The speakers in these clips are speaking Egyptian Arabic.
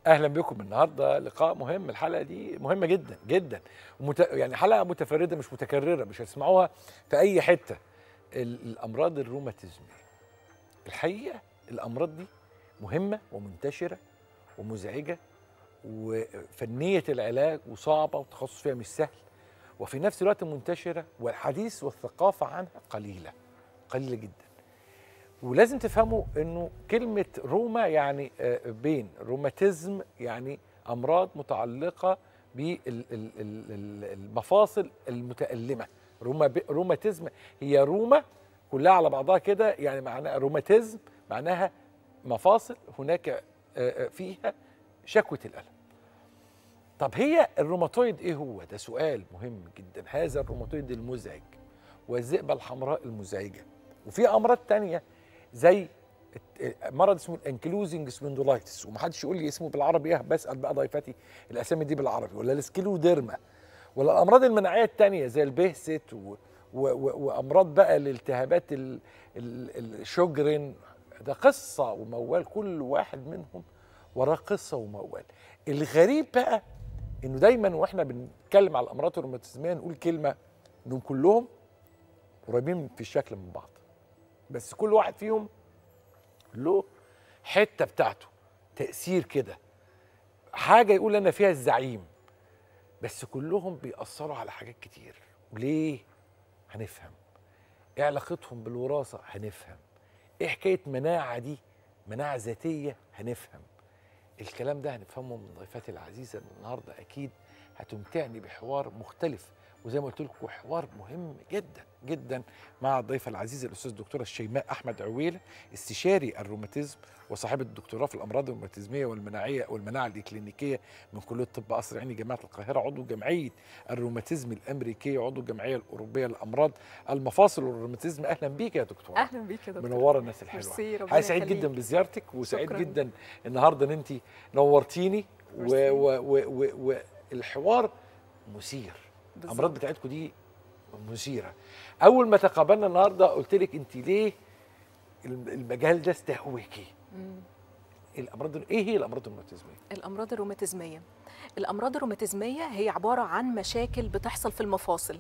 اهلا بكم النهارده لقاء مهم الحلقه دي مهمه جدا جدا ومت... يعني حلقه متفرده مش متكرره مش هتسمعوها في اي حته ال- الامراض الروماتيزميه الحقيقه الامراض دي مهمه ومنتشره ومزعجه وفنيه العلاج وصعبه والتخصص فيها مش سهل وفي نفس الوقت منتشره والحديث والثقافه عنها قليله قليله جدا ولازم تفهموا انه كلمه روما يعني آه، بين روماتيزم يعني امراض متعلقه بالمفاصل المتالمه روما روماتيزم هي روما كلها على بعضها كده يعني معناها روماتيزم معناها مفاصل هناك آه، آه، فيها شكوى الالم طب هي الروماتويد ايه هو ده سؤال مهم جدا هذا الروماتويد المزعج والذئبه الحمراء المزعجه وفي امراض تانية زي الت- مرض اسمه الانكلوزنج سبندولايتس ومحدش يقول لي اسمه بالعربي ايه بسال بقى ضيفتي الاسامي دي بالعربي ولا السكيلوديرما ولا الامراض المناعيه التانية زي البهست و و و وامراض بقى الالتهابات ال- ال- الشجرن ده قصه وموال كل واحد منهم وراه قصه وموال الغريب بقى انه دايما واحنا بنتكلم على الامراض الروماتيزميه نقول كلمه انهم كلهم قريبين في الشكل من بعض بس كل واحد فيهم له حته بتاعته تاثير كده حاجه يقول انا فيها الزعيم بس كلهم بيأثروا على حاجات كتير وليه هنفهم ايه علاقتهم بالوراثه هنفهم ايه حكايه مناعه دي مناعه ذاتيه هنفهم الكلام ده هنفهمه من ضيفتي العزيزه النهارده اكيد هتمتعني بحوار مختلف وزي ما قلت لكم حوار مهم جدا جدا مع الضيفه العزيزه الاستاذ الدكتوره الشيماء احمد عويله استشاري الروماتيزم وصاحبه الدكتوراه في الامراض الروماتيزميه والمناعيه والمناعه الاكلينيكيه من كليه طب قصر عيني جامعه القاهره عضو جمعيه الروماتيزم الامريكيه عضو الجمعيه الاوروبيه للامراض المفاصل والروماتيزم اهلا بيك يا دكتوره اهلا بيك يا دكتور منوره الناس الحلوه ميرسي، ربنا حقيقة سعيد يخليك. جدا بزيارتك وسعيد شكراً. جدا النهارده ان انت نورتيني ميرسي. والحوار مثير بالظبط. الامراض بتاعتكم دي مثيره اول ما تقابلنا النهارده قلت لك انت ليه الم- المجال ده استهويكي الامراض ايه هي الامراض الروماتيزميه الامراض الروماتيزميه الامراض الروماتيزميه هي عباره عن مشاكل بتحصل في المفاصل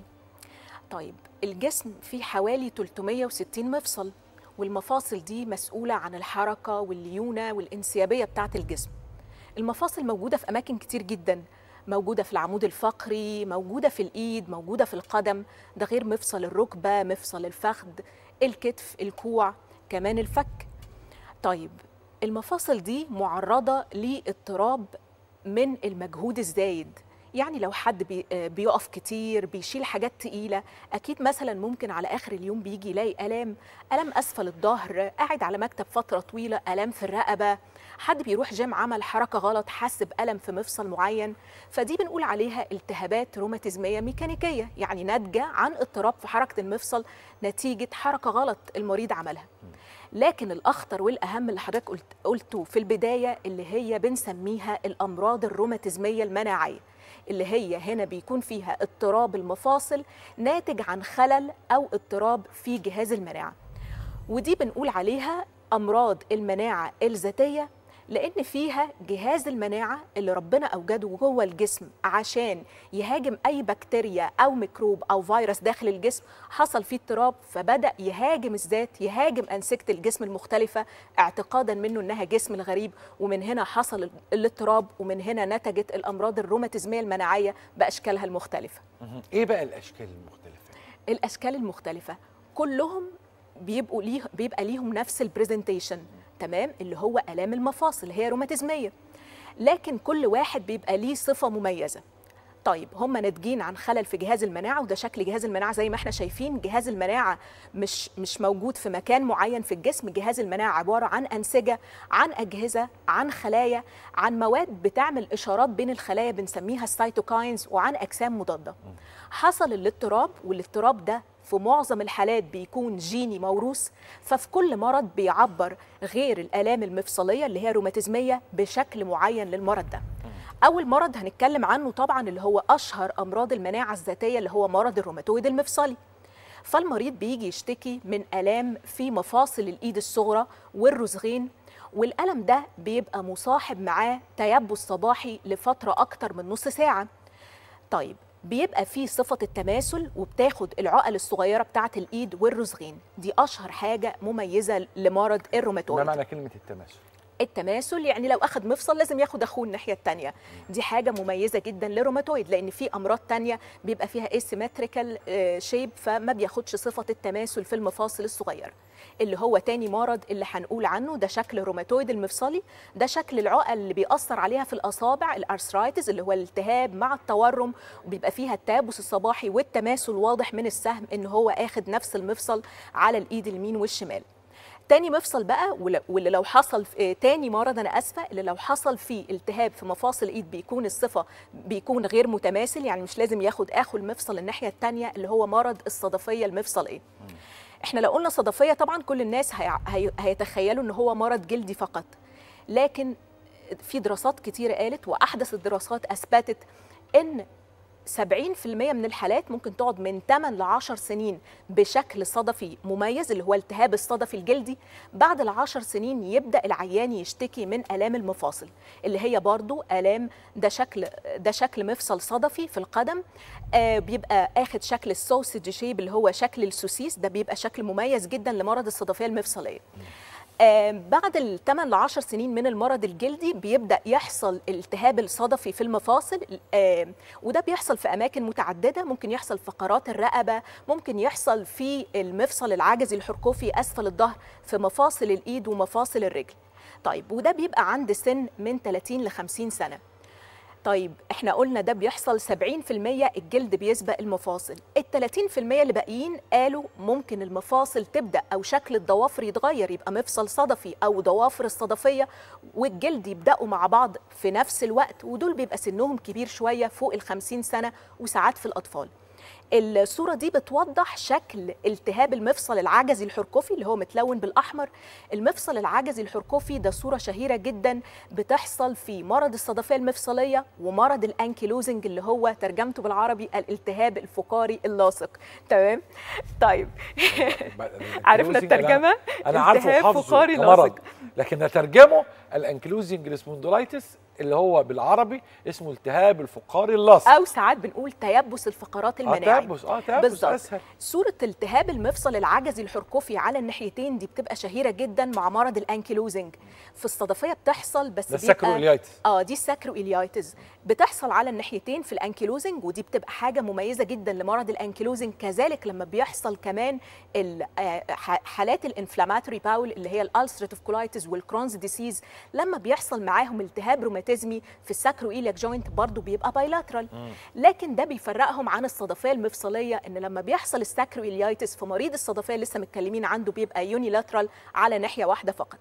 طيب الجسم فيه حوالي 360 مفصل والمفاصل دي مسؤوله عن الحركه والليونه والانسيابيه بتاعه الجسم المفاصل موجوده في اماكن كتير جدا موجوده في العمود الفقري موجوده في الايد موجوده في القدم ده غير مفصل الركبه مفصل الفخذ الكتف الكوع كمان الفك طيب المفاصل دي معرضة لاضطراب من المجهود الزايد يعني لو حد بي آه بيقف كتير بيشيل حاجات تقيلة أكيد مثلا ممكن على آخر اليوم بيجي يلاقي ألام ألم أسفل الظهر قاعد على مكتب فترة طويلة ألم في الرقبة حد بيروح جيم عمل حركة غلط حس بألم في مفصل معين فدي بنقول عليها التهابات روماتيزمية ميكانيكية يعني ناتجة عن اضطراب في حركة المفصل نتيجة حركة غلط المريض عملها لكن الاخطر والاهم اللي حضرتك قلت قلته في البدايه اللي هي بنسميها الامراض الروماتيزميه المناعيه اللي هي هنا بيكون فيها اضطراب المفاصل ناتج عن خلل او اضطراب في جهاز المناعه ودي بنقول عليها امراض المناعه الذاتيه لان فيها جهاز المناعه اللي ربنا اوجده جوه الجسم عشان يهاجم اي بكتيريا او ميكروب او فيروس داخل الجسم حصل فيه اضطراب فبدا يهاجم الذات يهاجم انسجه الجسم المختلفه اعتقادا منه انها جسم الغريب ومن هنا حصل الاضطراب ومن هنا نتجت الامراض الروماتيزميه المناعيه باشكالها المختلفه ايه بقى الاشكال المختلفه الاشكال المختلفه كلهم بيبقوا ليه بيبقى ليهم نفس البرزنتيشن تمام اللي هو الام المفاصل هي روماتيزميه لكن كل واحد بيبقى ليه صفه مميزه طيب هم ناتجين عن خلل في جهاز المناعه وده شكل جهاز المناعه زي ما احنا شايفين جهاز المناعه مش مش موجود في مكان معين في الجسم جهاز المناعه عباره عن انسجه عن اجهزه عن خلايا عن مواد بتعمل اشارات بين الخلايا بنسميها السيتوكاينز وعن اجسام مضاده حصل الاضطراب والاضطراب ده في معظم الحالات بيكون جيني موروث ففي كل مرض بيعبر غير الالام المفصليه اللي هي روماتيزميه بشكل معين للمرض ده اول مرض هنتكلم عنه طبعا اللي هو اشهر امراض المناعه الذاتيه اللي هو مرض الروماتويد المفصلي فالمريض بيجي يشتكي من الام في مفاصل الايد الصغرى والرزغين والالم ده بيبقى مصاحب معاه تيبس صباحي لفتره اكتر من نص ساعه طيب بيبقى فيه صفة التماثل وبتاخد العقل الصغيرة بتاعة الإيد والرزغين دي أشهر حاجة مميزة لمرض ما الروماتويد معنى كلمه التماثل التماثل يعني لو اخذ مفصل لازم ياخد اخوه الناحيه الثانيه دي حاجه مميزه جدا للروماتويد لان في امراض تانية بيبقى فيها asymmetrical شيب فما بياخدش صفه التماثل في المفاصل الصغيره اللي هو تاني مرض اللي هنقول عنه ده شكل الروماتويد المفصلي ده شكل العقل اللي بيأثر عليها في الأصابع الأرثرايتس اللي هو الالتهاب مع التورم وبيبقى فيها التيبس الصباحي والتماثل واضح من السهم إن هو آخد نفس المفصل على الإيد اليمين والشمال تاني مفصل بقى ولا- واللي لو حصل في- آه، تاني مرض انا اسفه اللي لو حصل فيه التهاب في مفاصل الايد بيكون الصفه بيكون غير متماثل يعني مش لازم ياخد اخو المفصل الناحيه الثانيه اللي هو مرض الصدفيه المفصل ايه احنا لو قلنا صدفيه طبعا كل الناس هي... هي... هيتخيلوا ان هو مرض جلدي فقط لكن في دراسات كتيره قالت واحدث الدراسات اثبتت ان 70% من الحالات ممكن تقعد من 8 ل 10 سنين بشكل صدفي مميز اللي هو التهاب الصدفي الجلدي بعد ال 10 سنين يبدا العيان يشتكي من الام المفاصل اللي هي برضو الام ده شكل ده شكل مفصل صدفي في القدم آه بيبقى اخد شكل السوسج شيب اللي هو شكل السوسيس ده بيبقى شكل مميز جدا لمرض الصدفيه المفصليه آه، بعد ال 8 ل 10 سنين من المرض الجلدي بيبدا يحصل التهاب الصدفي في المفاصل آه، وده بيحصل في اماكن متعدده ممكن يحصل في فقرات الرقبه ممكن يحصل في المفصل العجزي الحركوفي اسفل الظهر في مفاصل الايد ومفاصل الرجل طيب وده بيبقى عند سن من 30 ل 50 سنه طيب احنا قلنا ده بيحصل 70% الجلد بيسبق المفاصل ال 30% اللي باقيين قالوا ممكن المفاصل تبدا او شكل الضوافر يتغير يبقى مفصل صدفي او ضوافر الصدفيه والجلد يبداوا مع بعض في نفس الوقت ودول بيبقى سنهم كبير شويه فوق ال 50 سنه وساعات في الاطفال الصورة دي بتوضح شكل التهاب المفصل العجزي الحركوفي اللي هو متلون بالأحمر المفصل العجزي الحركوفي ده صورة شهيرة جدا بتحصل في مرض الصدفية المفصلية ومرض الأنكيلوزنج اللي هو ترجمته بالعربي الالتهاب الفقاري اللاصق تمام طيب عرفنا الترجمة انا عارفه التهاب وحافظه فقاري كمرض لاصق لكن اترجمه الانكلوزنج سبوندولايتس اللي هو بالعربي اسمه التهاب الفقاري اللاصق أو ساعات بنقول تيبس الفقرات اه المناعي تيبس اه تيبس بالظبط. اسهل صورة التهاب المفصل العجزي الحركوفي على الناحيتين دي بتبقى شهيرة جدا مع مرض الانكيلوزنج في الصدفية بتحصل بس ده بيبقى- الساكروإليايتس اه دي الساكروإليايتس بتحصل على الناحيتين في الانكيلوزنج ودي بتبقى حاجة مميزة جدا لمرض الانكيلوزنج كذلك لما بيحصل كمان ال- آه، ح- حالات الانفلاماتوري باول اللي هي الالستريتيف كولايتس والكرونز ديسيز لما بيحصل معاهم التهاب روماتيزمي في الساكروإيلياك جوينت برضو بيبقى بايلاترال لكن ده بيفرقهم عن الصدفيه المفصليه ان لما بيحصل الساكروإليايتس في مريض الصدفيه اللي لسه متكلمين عنده بيبقى يونيلاترال على ناحيه واحده فقط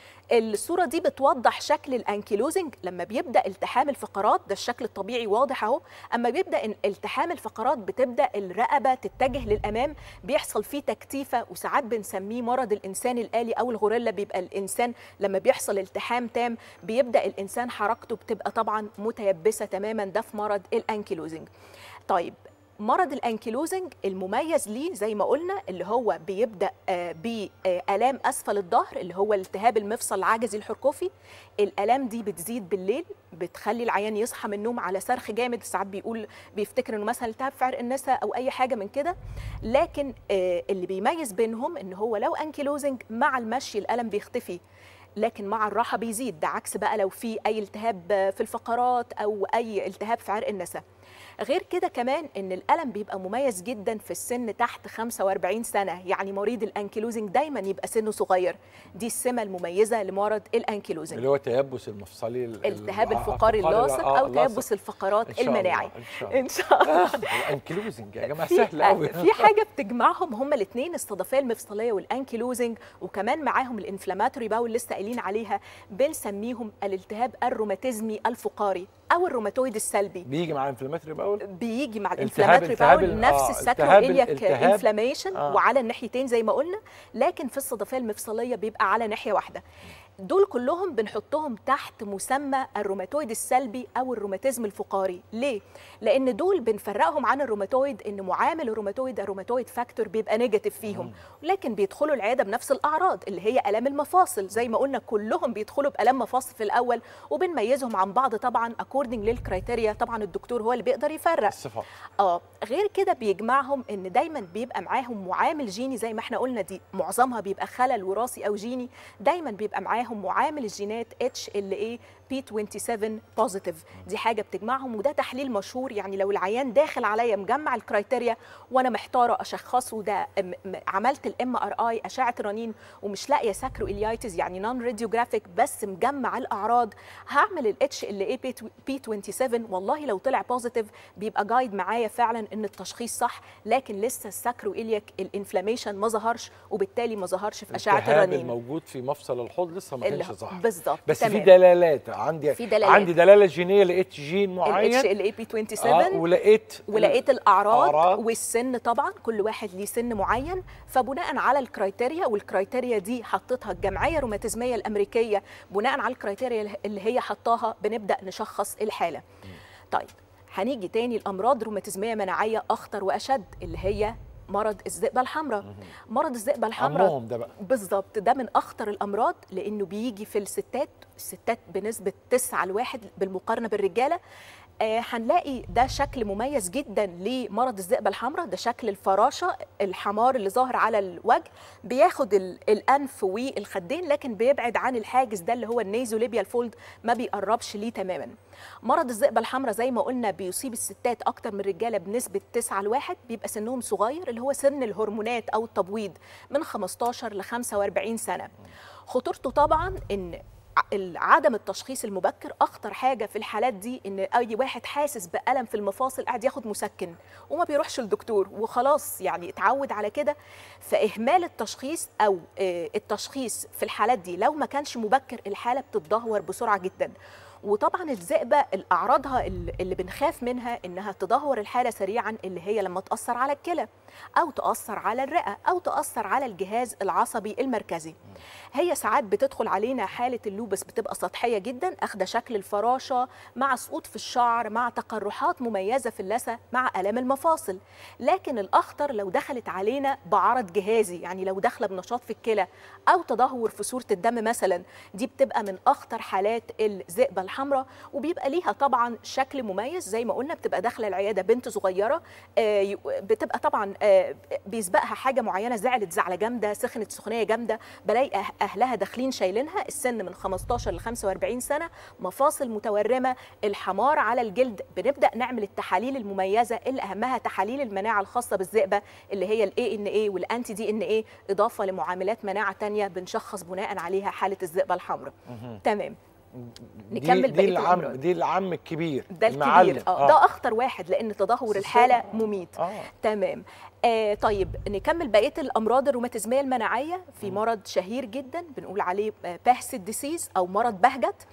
الصورة دي بتوضح شكل الانكيلوزنج لما بيبدأ التحام الفقرات ده الشكل الطبيعي واضح اهو اما بيبدأ إن التحام الفقرات بتبدأ الرقبة تتجه للأمام بيحصل فيه تكتيفة وساعات بنسميه مرض الإنسان الآلي أو الغوريلا بيبقى الإنسان لما بيحصل التحام تام بيبدأ الإنسان حركته بتبقى طبعا متيبسة تماما ده في مرض الانكيلوزنج طيب مرض الانكيلوزنج المميز ليه زي ما قلنا اللي هو بيبدا آه، بالام اسفل الظهر اللي هو التهاب المفصل العجزي الحركوفي الالام دي بتزيد بالليل بتخلي العيان يصحى من النوم على صرخ جامد ساعات بيقول بيفتكر انه مثلا التهاب في عرق النسا او اي حاجه من كده لكن آه، اللي بيميز بينهم ان هو لو انكيلوزنج مع المشي الالم بيختفي لكن مع الراحه بيزيد ده عكس بقى لو في اي التهاب في الفقرات او اي التهاب في عرق النسا غير كده كمان ان الالم بيبقى مميز جدا في السن تحت 45 سنه يعني مريض الانكيلوزنج دايما يبقى سنه صغير دي السمه المميزه لمرض الانكيلوزنج اللي هو تيبس المفصلي ال- التهاب ال- الفقاري اللاصق آه، او اللاصق. تيبس الفقرات إن شاء الله، المناعي ان شاء الله ان شاء الله الانكلوزنج يا جماعه في سهل قوي في حاجه بتجمعهم هما الاثنين الصدفيه المفصليه والانكيلوزنج وكمان معاهم الانفلاماتوري باول لسه قايلين عليها بنسميهم الالتهاب الروماتيزمي الفقاري او الروماتويد السلبي بيجي مع انفلاماتوري باول بيجي مع التهاب- الانفلاماتوري التهاب باول ال- نفس آه، الساكروإلياك التهاب- التهاب- انفلاميشن آه. وعلى الناحيتين زي ما قلنا لكن في الصدفيه المفصليه بيبقى على ناحيه واحده دول كلهم بنحطهم تحت مسمى الروماتويد السلبي او الروماتيزم الفقاري ليه لان دول بنفرقهم عن الروماتويد ان معامل الروماتويد الروماتويد فاكتور بيبقى نيجاتيف فيهم لكن بيدخلوا العياده بنفس الاعراض اللي هي الام المفاصل زي ما قلنا كلهم بيدخلوا بالام مفاصل في الاول وبنميزهم عن بعض طبعا اكوردنج للكرايتيريا طبعا الدكتور هو اللي بيقدر يفرق الصفات اه غير كده بيجمعهم ان دايما بيبقى معاهم معامل جيني زي ما احنا قلنا دي معظمها بيبقى خلل وراثي او جيني دايما بيبقى معاهم معامل الجينات اتش ال اي بي 27 بوزيتيف دي حاجه بتجمعهم وده تحليل مشهور يعني لو العيان داخل عليا مجمع الكرايتيريا وانا محتاره اشخصه ده م- م- عملت الام ار اي اشعه رنين ومش لاقيه ساكرو اليايتس يعني نون راديوجرافيك بس مجمع الاعراض هعمل الاتش ال اي بي 27 والله لو طلع بوزيتيف بيبقى جايد معايا فعلا ان التشخيص صح لكن لسه الساكرو الياك الانفلاميشن ما ظهرش وبالتالي ما ظهرش في اشعه الالتهاب الرنين الموجود في مفصل الحوض لسه ما اللي كانش هو- ظهر بالظبط بس في تمام. دلالات عندي في دلالات. عندي دلاله جينيه لقيت جين معين الاتش ال اي بي 27 آه ولقيت ولقيت الاعراض أعراض. والسن طبعا كل واحد ليه سن معين فبناء على الكرايتيريا والكرايتيريا دي حطتها الجمعيه الروماتيزميه الامريكيه بناء على الكرايتيريا اللي هي حطاها بنبدا نشخص الحاله طيب هنيجي تاني الامراض روماتيزميه مناعيه اخطر واشد اللي هي مرض الذئبه الحمراء مرض الذئبه الحمراء عمهم ده بقى بالظبط ده من اخطر الامراض لانه بيجي في الستات الستات بنسبه 9 لواحد بالمقارنه بالرجاله آه هنلاقي ده شكل مميز جدا لمرض الذئبه الحمراء ده شكل الفراشه الحمار اللي ظاهر على الوجه بياخد ال- الانف والخدين لكن بيبعد عن الحاجز ده اللي هو النيزوليبيال فولد ما بيقربش ليه تماما مرض الذئبه الحمراء زي ما قلنا بيصيب الستات اكتر من الرجاله بنسبه 9 لواحد بيبقى سنهم صغير اللي هو سن الهرمونات او التبويض من 15 ل 45 سنه خطورته طبعا ان ع- عدم التشخيص المبكر اخطر حاجه في الحالات دي ان اي واحد حاسس بالم في المفاصل قاعد ياخد مسكن وما بيروحش للدكتور وخلاص يعني اتعود على كده فاهمال التشخيص او آه، التشخيص في الحالات دي لو ما كانش مبكر الحاله بتتدهور بسرعه جدا وطبعا الذئبه الاعراضها اللي اللي بنخاف منها انها تدهور الحاله سريعا اللي هي لما تاثر على الكلى او تاثر على الرئه او تاثر على الجهاز العصبي المركزي هي ساعات بتدخل علينا حاله اللوبس بتبقى سطحيه جدا اخده شكل الفراشه مع سقوط في الشعر مع تقرحات مميزه في اللثه مع الام المفاصل لكن الاخطر لو دخلت علينا بعرض جهازي يعني لو داخله بنشاط في الكلى او تدهور في صوره الدم مثلا دي بتبقى من اخطر حالات الذئبه الحمراء وبيبقى ليها طبعا شكل مميز زي ما قلنا بتبقى داخله العياده بنت صغيره آه، ي- بتبقى طبعا آه، بيسبقها حاجه معينه زعلت زعله جامده سخنت سخونيه جامده بلاقي أه- اهلها داخلين شايلينها السن من 15 ل 45 سنه مفاصل متورمه الحمار على الجلد بنبدا نعمل التحاليل المميزه اللي اهمها تحاليل المناعه الخاصه بالذئبه اللي هي الاي ان اي والانتي دي ان اي اضافه لمعاملات مناعه تانية بنشخص بناء عليها حاله الذئبه الحمراء تمام دي, نكمل دي بقية العم الأمراض. دي العم الكبير ده المعلم. الكبير اه ده اخطر واحد لان تدهور بس الحاله السن- مميت اه تمام آه طيب نكمل بقيه الامراض الروماتيزميه المناعيه في مرض شهير جدا بنقول عليه باهست ديسيز او مرض بهجت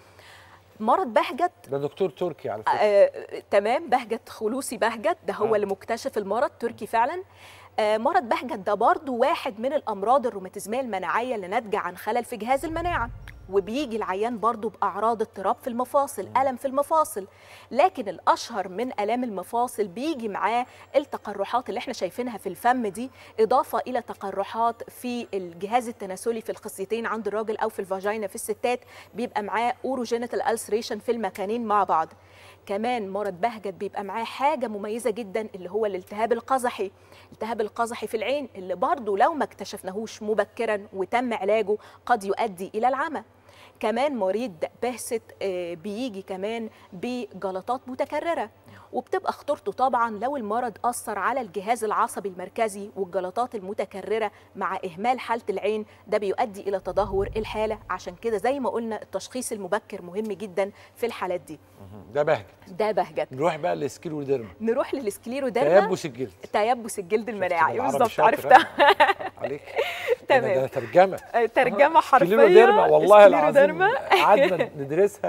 مرض بهجت ده دكتور تركي على فكره آه تمام بهجت خلوصي بهجت ده هو آه. اللي مكتشف المرض تركي فعلا آه مرض بهجت ده برضو واحد من الامراض الروماتيزميه المناعيه اللي ناتجه عن خلل في جهاز المناعه وبيجي العيان برضو باعراض اضطراب في المفاصل الم في المفاصل لكن الاشهر من الام المفاصل بيجي معاه التقرحات اللي احنا شايفينها في الفم دي اضافه الى تقرحات في الجهاز التناسلي في الخصيتين عند الراجل او في الفاجينا في الستات بيبقى معاه اوروجينيتال السريشن في المكانين مع بعض كمان مرض بهجت بيبقى معاه حاجه مميزه جدا اللي هو الالتهاب القزحي الالتهاب القزحي في العين اللي برضه لو ما اكتشفناهوش مبكرا وتم علاجه قد يؤدي الى العمى كمان مريض بهست آه، بيجي كمان بجلطات متكرره وبتبقى خطورته طبعا لو المرض اثر على الجهاز العصبي المركزي والجلطات المتكرره مع اهمال حاله العين ده بيؤدي الى تدهور الحاله عشان كده زي ما قلنا التشخيص المبكر مهم جدا في الحالات دي مهم. ده بهجت ده بهجت نروح بقى للسكيروديرما نروح للسكليروديرما تيبس الجلد تيبس الجلد المناعي بالعربي بالظبط شاطر، عرفتها عليك تمام. ده, ده ترجمه ترجمه حرفيه سكليروديرما والله العظيم سكليروديرما. قعدنا ندرسها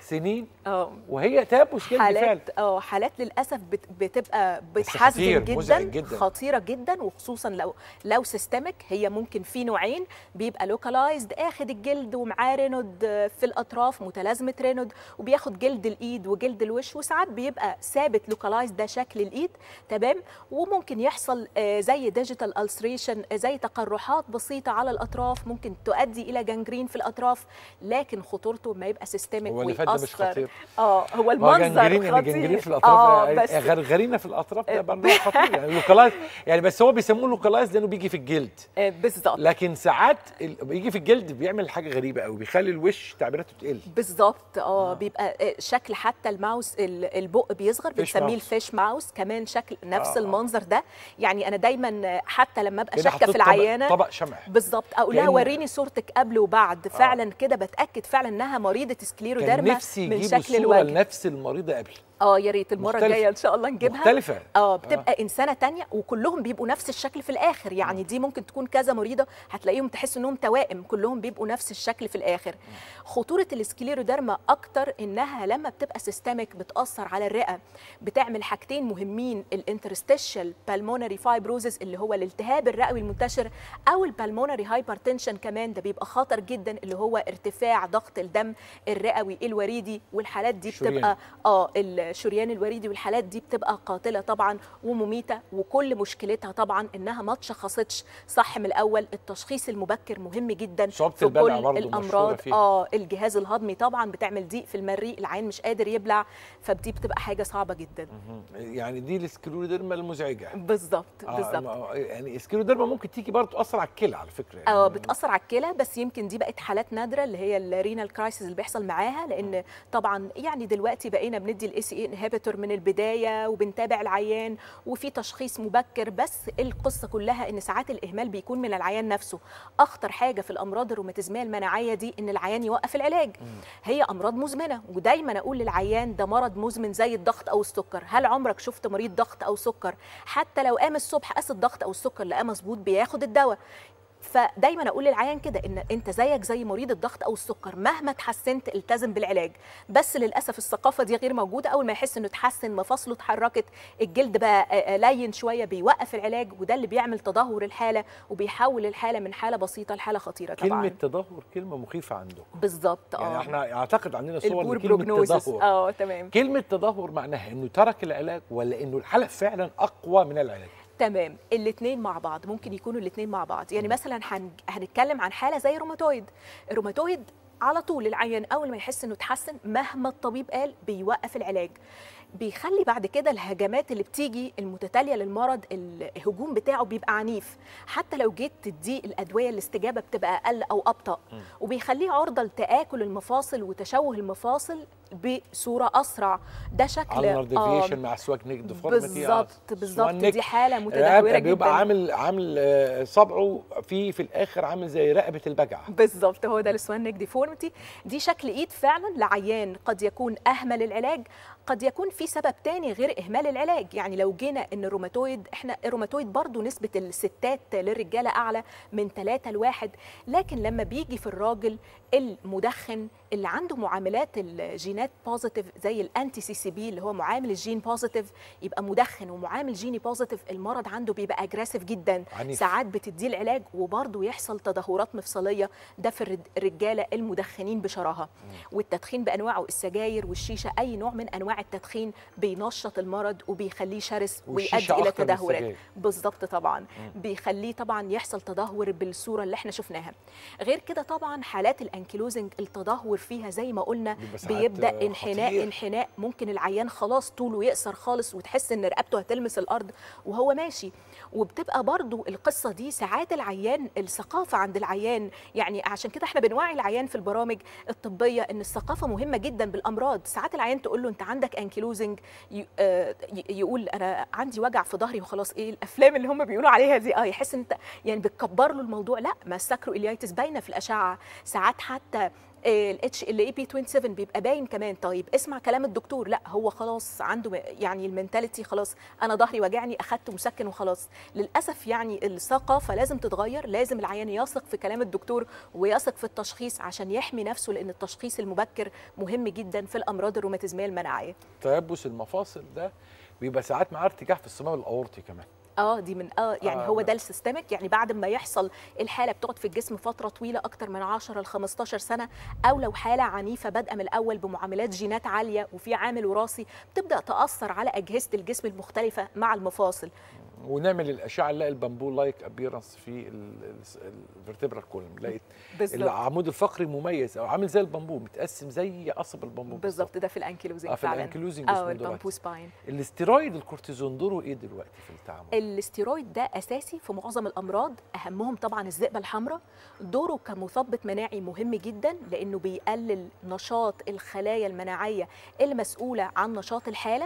سنين اه وهي تابوس جلد فعلا حالات اه حالات للاسف بت- بتبقى بس بتحزن خطير، مزعج جدا, جداً. خطيره جدا وخصوصا لو لو سيستميك هي ممكن في نوعين بيبقى لوكالايزد اخد الجلد ومعاه رينود في الاطراف متلازمه رينود وبياخد جلد الايد وجلد الوش وساعات بيبقى ثابت لوكالايزد ده شكل الايد تمام وممكن يحصل آه، زي ديجيتال الستريشن زي تقرحات بسيطه على الاطراف ممكن تؤدي الى جنجرين في الاطراف لكن خطورته ما يبقى سيستميك هو اللي فات ده مش ويأثر خطير اه هو ما هو المنظر جنجرين ان خطير جنجرين في الاطراف اه آه، بس غرغرينا في الاطراف ده برضه خطير يعني لوكالايز يعني بس هو بيسموه لوكالايز لانه بيجي في الجلد آه، بالظبط لكن ساعات ال- بيجي في الجلد بيعمل حاجه غريبه قوي بيخلي الوش تعبيراته تقل بالظبط اه بيبقى آه، شكل حتى الماوس ال- البق بيصغر فيش بنسميه ماوس. الفيش ماوس كمان شكل نفس آه، آه. المنظر ده يعني انا دايما آه، حتى لما ابقى كده شاكه حطيت في طبق- العيانه طبق شمع بالظبط اقول لها كأنه- وريني صورتك قبل وبعد فعلا كده بتاكد فعلا انها مريضه كان سكليروديرما نفسي من يجيبوا شكل صوره الوجه لنفس المريضه قبل اه يا ريت المره مختلفة. الجايه ان شاء الله نجيبها مختلفه اه بتبقى انسانه تانية وكلهم بيبقوا نفس الشكل في الاخر يعني دي ممكن تكون كذا مريضه هتلاقيهم تحس انهم توائم كلهم بيبقوا نفس الشكل في الاخر خطوره السكليروديرما اكتر انها لما بتبقى سيستميك بتاثر على الرئه بتعمل حاجتين مهمين الانترستيشال بالمونري فايبروزس اللي هو الالتهاب الرئوي المنتشر او البالمونري هايبرتنشن كمان ده بيبقى خطر جدا اللي هو ارتفاع ضغط الدم الرئوي الوريدي والحالات دي الشريان. بتبقى اه الشريان الوريدي والحالات دي بتبقى قاتله طبعا ومميته وكل مشكلتها طبعا انها ما اتشخصتش صح من الاول التشخيص المبكر مهم جدا صعوبة في البلع كل برضه مشهورة الامراض فيها. اه الجهاز الهضمي طبعا بتعمل ضيق في المريء العين مش قادر يبلع فدي بتبقى حاجه صعبه جدا يعني دي السكليروديرما المزعجه بالظبط آه، بالظبط ما- يعني السكليروديرما ممكن تيجي برضه تاثر على الكلى على فكره يعني اه بتاثر على الكلى بس يمكن دي بقت حالات نادره اللي هي الرينال كرايسيس اللي بيحصل معاها لان طبعا يعني دلوقتي بقينا بندي الاي سي انهبيتور من البدايه وبنتابع العيان وفي تشخيص مبكر بس القصه كلها ان ساعات الاهمال بيكون من العيان نفسه اخطر حاجه في الامراض الروماتيزميه المناعيه دي ان العيان يوقف العلاج هي امراض مزمنه ودايما اقول للعيان ده مرض مزمن زي الضغط او السكر هل عمرك شفت مريض ضغط او سكر حتى لو قام الصبح قاس الضغط او السكر لقاه مظبوط بياخد الدواء فدايما اقول للعيان كده ان انت زيك زي مريض الضغط او السكر مهما اتحسنت التزم بالعلاج بس للاسف الثقافه دي غير موجوده اول ما يحس انه اتحسن مفاصله اتحركت الجلد بقى آه، آه، لين شويه بيوقف العلاج وده اللي بيعمل تدهور الحاله وبيحول الحاله من حاله بسيطه لحاله خطيره طبعا كلمه تدهور كلمه مخيفه عندكم بالظبط يعني اه احنا اعتقد عندنا صور البور لكلمه بروجنوزس تدهور اه تمام كلمه تدهور معناها انه ترك العلاج ولا انه الحاله فعلا اقوى من العلاج تمام الاثنين مع بعض ممكن يكونوا الاثنين مع بعض يعني مثلا هن... هنتكلم عن حاله زي الروماتويد الروماتويد على طول العيان اول ما يحس انه اتحسن مهما الطبيب قال بيوقف العلاج بيخلي بعد كده الهجمات اللي بتيجي المتتاليه للمرض الهجوم بتاعه بيبقى عنيف حتى لو جيت تديه الادويه الاستجابه بتبقى اقل او ابطا وبيخليه عرضه لتاكل المفاصل وتشوه المفاصل بصوره اسرع ده شكل على آه، ديفيشن مع سواك نيك ديفورميتي بالظبط بالظبط دي حاله متدهوره رقبه جدا بيبقى عامل عامل آه، صبعه في في الاخر عامل زي رقبه البجعه بالظبط هو ده السوان نيك ديفورميتي دي شكل ايد فعلا لعيان قد يكون اهمل العلاج قد يكون في سبب تاني غير اهمال العلاج يعني لو جينا ان الروماتويد احنا الروماتويد برضو نسبه الستات للرجاله اعلى من 3 لواحد لكن لما بيجي في الراجل المدخن اللي عنده معاملات الجينات بوزيتيف زي الانتي سي سي بي اللي هو معامل الجين بوزيتيف يبقى مدخن ومعامل جيني بوزيتيف المرض عنده بيبقى اجريسيف جدا عنيف. ساعات بتديه العلاج وبرضه يحصل تدهورات مفصليه ده في الرد- الرجاله المدخنين بشراهه والتدخين بانواعه السجاير والشيشه اي نوع من انواع التدخين بينشط المرض وبيخليه شرس والشيشة ويؤدي الى أخطر من تدهورات السجاير. بالظبط طبعا بيخليه طبعا يحصل تدهور بالصوره اللي احنا شفناها غير كده طبعا حالات الانكيلوزنج التدهور فيها زي ما قلنا بيبقى ساعات بيبدا آه، انحناء خطير. انحناء ممكن العيان خلاص طوله يقصر خالص وتحس ان رقبته هتلمس الارض وهو ماشي وبتبقى برضو القصه دي ساعات العيان الثقافه عند العيان يعني عشان كده احنا بنوعي العيان في البرامج الطبيه ان الثقافه مهمه جدا بالامراض ساعات العيان تقول له انت عندك انكيلوزنج ي- آه، ي- يقول انا عندي وجع في ظهري وخلاص ايه الافلام اللي هم بيقولوا عليها دي اه يحس ان انت يعني بتكبر له الموضوع لا ما الساكرو اليايتس باينه في الاشعه ساعات حتى الاتش ال اي بي 27 بيبقى باين كمان طيب اسمع كلام الدكتور لا هو خلاص عنده م- يعني المينتاليتي خلاص انا ظهري وجعني اخدت مسكن وخلاص للاسف يعني الثقافه لازم تتغير لازم العيان يثق في كلام الدكتور ويثق في التشخيص عشان يحمي نفسه لان التشخيص المبكر مهم جدا في الامراض الروماتيزميه المناعيه تيبس المفاصل ده بيبقى ساعات معاه ارتجاع في الصمام الاورطي كمان اه دي من اه يعني آه، هو لا. ده السيستمك يعني بعد ما يحصل الحاله بتقعد في الجسم فتره طويله اكتر من 10 ل 15 سنه او لو حاله عنيفه بادئه من الاول بمعاملات جينات عاليه وفي عامل وراثي بتبدا تاثر على اجهزه الجسم المختلفه مع المفاصل ونعمل الاشعه نلاقي البامبو لايك ابيرنس في الفرتبرال كولم لقيت بالظبط العمود الفقري مميز او عامل زي البامبو متقسم زي قصب البامبو بالظبط ده في الانكيلوزنج اه في فعلا الانكلوزنج اه سبوندلايتس. البامبو سباين الاستيرويد الكورتيزون دوره ايه دلوقتي في التعامل؟ الاستيرويد ده اساسي في معظم الامراض اهمهم طبعا الذئبه الحمراء دوره كمثبط مناعي مهم جدا لانه بيقلل نشاط الخلايا المناعيه المسؤوله عن نشاط الحاله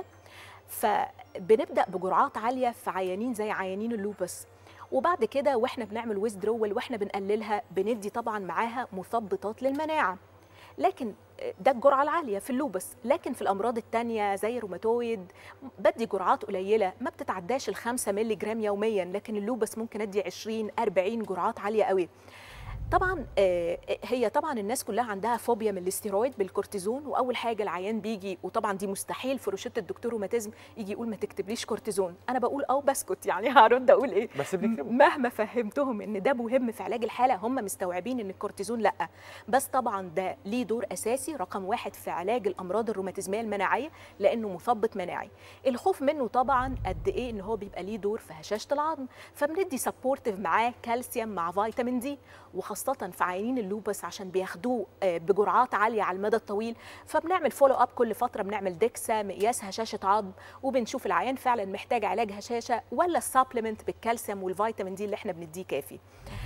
فبنبدا بجرعات عاليه في عيانين زي عيانين اللوبس وبعد كده واحنا بنعمل ويزدرول واحنا بنقللها بندي طبعا معاها مثبطات للمناعه لكن ده الجرعه العاليه في اللوبس لكن في الامراض التانية زي الروماتويد بدي جرعات قليله ما بتتعداش ال 5 مللي جرام يوميا لكن اللوبس ممكن ادي 20 40 جرعات عاليه قوي طبعا آه، هي طبعا الناس كلها عندها فوبيا من الاستيرويد بالكورتيزون واول حاجه العيان بيجي وطبعا دي مستحيل في روشته الدكتور روماتيزم يجي يقول ما تكتبليش كورتيزون انا بقول اه بسكت يعني هرد اقول ايه بس بنكتبه مهما فهمتهم ان ده مهم في علاج الحاله هم مستوعبين ان الكورتيزون لا بس طبعا ده ليه دور اساسي رقم واحد في علاج الامراض الروماتيزميه المناعيه لانه مثبط مناعي الخوف منه طبعا قد ايه ان هو بيبقى ليه دور في هشاشه العظم فبندي سبورتيف معاه كالسيوم مع فيتامين دي وخاصه في عيانين اللوبس عشان بياخدوه آه، بجرعات عاليه على المدى الطويل فبنعمل فولو اب كل فتره بنعمل دكسا مقياس هشاشه عظم وبنشوف العيان فعلا محتاج علاج هشاشه ولا السبلمنت بالكالسيوم والفيتامين دي اللي احنا بنديه كافي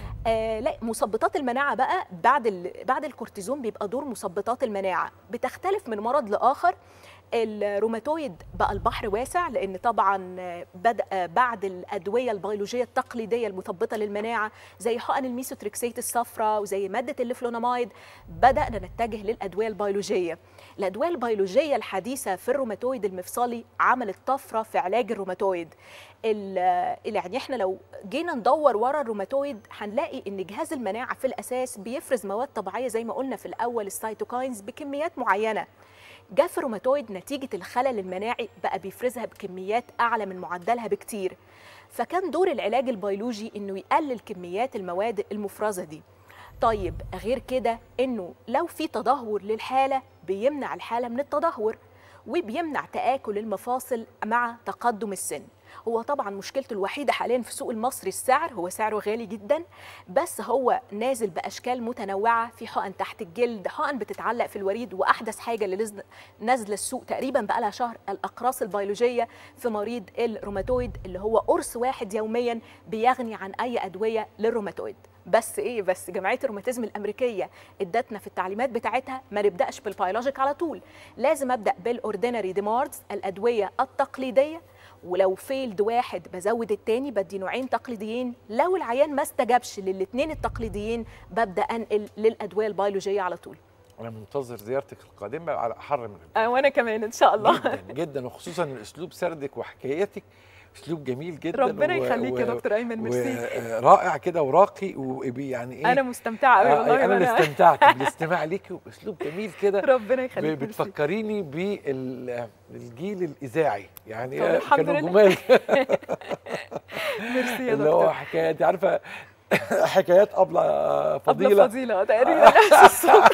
آه لا مثبطات المناعه بقى بعد ال... بعد الكورتيزون بيبقى دور مثبطات المناعه بتختلف من مرض لاخر الروماتويد بقى البحر واسع لان طبعا آه، بدا آه، بعد الادويه البيولوجيه التقليديه المثبطه للمناعه زي حقن الميثوتريكسيت الصفراء وزي ماده الليفلونامايد بدانا نتجه للادويه البيولوجيه الادويه البيولوجيه الحديثه في الروماتويد المفصلي عملت طفره في علاج الروماتويد ال- ال- يعني احنا لو جينا ندور ورا الروماتويد هنلاقي ان جهاز المناعه في الاساس بيفرز مواد طبيعيه زي ما قلنا في الاول السيتوكاينز بكميات معينه جاء في الروماتويد نتيجه الخلل المناعي بقى بيفرزها بكميات اعلى من معدلها بكتير فكان دور العلاج البيولوجي انه يقلل كميات المواد المفرزه دي طيب غير كده انه لو في تدهور للحاله بيمنع الحاله من التدهور وبيمنع تآكل المفاصل مع تقدم السن هو طبعا مشكلته الوحيدة حاليا في السوق المصري السعر هو سعره غالي جدا بس هو نازل بأشكال متنوعة في حقن تحت الجلد حقن بتتعلق في الوريد وأحدث حاجة اللي نزل- نازلة السوق تقريبا بقى لها شهر الأقراص البيولوجية في مريض الروماتويد اللي هو قرص واحد يوميا بيغني عن أي أدوية للروماتويد بس ايه بس جمعيه الروماتيزم الامريكيه ادتنا في التعليمات بتاعتها ما نبداش بالبيولوجيك على طول لازم ابدا بالاوردينري ديماردز الادويه التقليديه ولو فيلد واحد بزود التاني بدي نوعين تقليديين لو العيان ما استجابش للاثنين التقليديين ببدا انقل للادويه البيولوجيه على طول انا منتظر زيارتك القادمه على احر من آه وانا كمان ان شاء الله جدا جدا وخصوصا الاسلوب سردك وحكايتك اسلوب جميل جدا ربنا يخليك يا دكتور ايمن ميرسي ورائع كده وراقي ويعني ايه انا مستمتعه قوي آه، والله انا اللي وأنا- استمتعت بالاستماع ليكي واسلوب جميل كده ربنا يخليك ب- ميرسي. بتفكريني بالجيل الاذاعي يعني طب آه، الحمد كانوا لله. جمال ميرسي يا اللي هو دكتور حكايه انت عارفه حكايات ابله قبل فضيله فضيله تقريبا نفس الصوت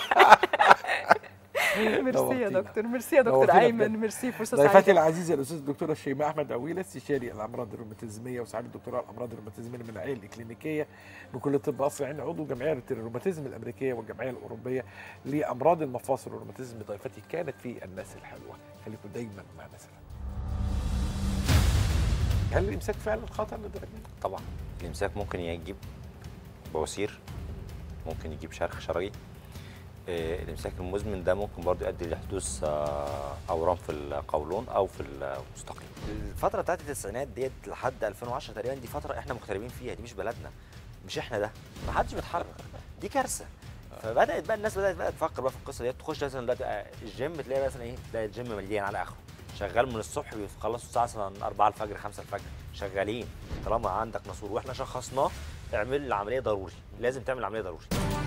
ميرسي يا نورتينا. دكتور ميرسي يا دكتور نورتينا ايمن بجد. ميرسي فرصه ضيفتي سعيده العزيزه الاستاذ الدكتوره الشيماء احمد عويله استشاري الامراض الروماتيزميه وسعاده الدكتوراه الامراض الروماتيزميه المناعيه الاكلينيكيه بكليه طب قصر عين عضو جمعيه الروماتيزم الامريكيه والجمعيه الاوروبيه لامراض المفاصل والروماتيزم ضيفتي كانت في الناس الحلوه خليكم دايما مع ناس الحلوه هل الامساك فعلا خطر للدرجه دي؟ طبعا الامساك ممكن يجيب بواسير ممكن يجيب شرخ شرجي آه، الامساك المزمن ده ممكن برضو يؤدي لحدوث آه، اورام في القولون او في المستقيم الفترة بتاعت التسعينات ديت لحد 2010 تقريبا دي فترة احنا مغتربين فيها دي مش بلدنا مش احنا ده ما حدش بيتحرك دي كارثة فبدات بقى الناس بدات بقى تفكر بقى في القصه دي تخش مثلا دلوقتي آه، الجيم تلاقي مثلا ايه تلاقي الجيم مليان على اخره شغال من الصبح بيخلصوا الساعه مثلا 4 الفجر 5 الفجر شغالين طالما عندك ناسور واحنا شخصناه اعمل العمليه ضروري لازم تعمل العمليه ضروري